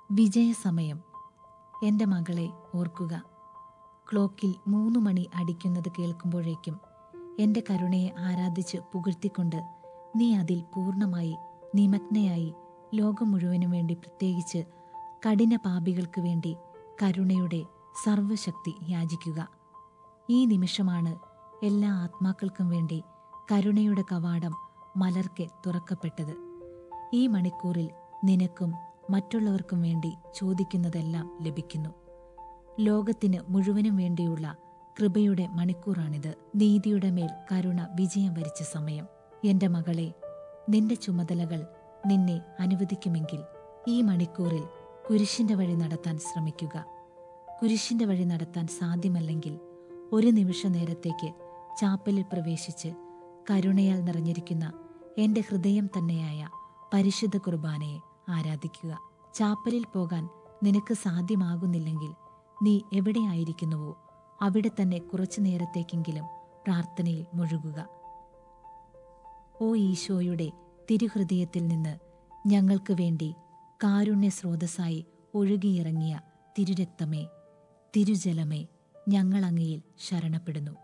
വിജയസമയം എൻ്റെ മകളെ ഓർക്കുക ക്ലോക്കിൽ മൂന്ന് മണി അടിക്കുന്നത് കേൾക്കുമ്പോഴേക്കും എൻ്റെ കരുണയെ ആരാധിച്ച് പുകഴ്ത്തിക്കൊണ്ട് നീ അതിൽ പൂർണ്ണമായി നിമഗ്നയായി ലോകം മുഴുവനും വേണ്ടി പ്രത്യേകിച്ച് കഠിന പാപികൾക്ക് വേണ്ടി കരുണയുടെ സർവശക്തി യാചിക്കുക ഈ നിമിഷമാണ് എല്ലാ ആത്മാക്കൾക്കും വേണ്ടി കരുണയുടെ കവാടം മലർക്കെ തുറക്കപ്പെട്ടത് ഈ മണിക്കൂറിൽ നിനക്കും മറ്റുള്ളവർക്കും വേണ്ടി ചോദിക്കുന്നതെല്ലാം ലഭിക്കുന്നു ലോകത്തിന് മുഴുവനും വേണ്ടിയുള്ള കൃപയുടെ മണിക്കൂറാണിത് നീതിയുടെ മേൽ കരുണ വിജയം വരിച്ച സമയം എന്റെ മകളെ നിന്റെ ചുമതലകൾ നിന്നെ അനുവദിക്കുമെങ്കിൽ ഈ മണിക്കൂറിൽ കുരിശിന്റെ വഴി നടത്താൻ ശ്രമിക്കുക കുരിശിന്റെ വഴി നടത്താൻ സാധ്യമല്ലെങ്കിൽ ഒരു നിമിഷ നേരത്തേക്ക് ചാപ്പലിൽ പ്രവേശിച്ച് കരുണയാൽ നിറഞ്ഞിരിക്കുന്ന എന്റെ ഹൃദയം തന്നെയായ പരിശുദ്ധ കുർബാനയെ ആരാധിക്കുക ചാപ്പലിൽ പോകാൻ നിനക്ക് സാധ്യമാകുന്നില്ലെങ്കിൽ നീ എവിടെയായിരിക്കുന്നുവോ അവിടെ തന്നെ കുറച്ചു നേരത്തേക്കെങ്കിലും പ്രാർത്ഥനയിൽ മുഴുകുക ഓ ഈശോയുടെ തിരുഹൃദയത്തിൽ നിന്ന് ഞങ്ങൾക്ക് വേണ്ടി കാരുണ്യ സ്രോതസ്സായി ഒഴുകിയിറങ്ങിയ തിരുരക്തമേ തിരുജലമേ ഞങ്ങളങ്ങയിൽ ശരണപ്പെടുന്നു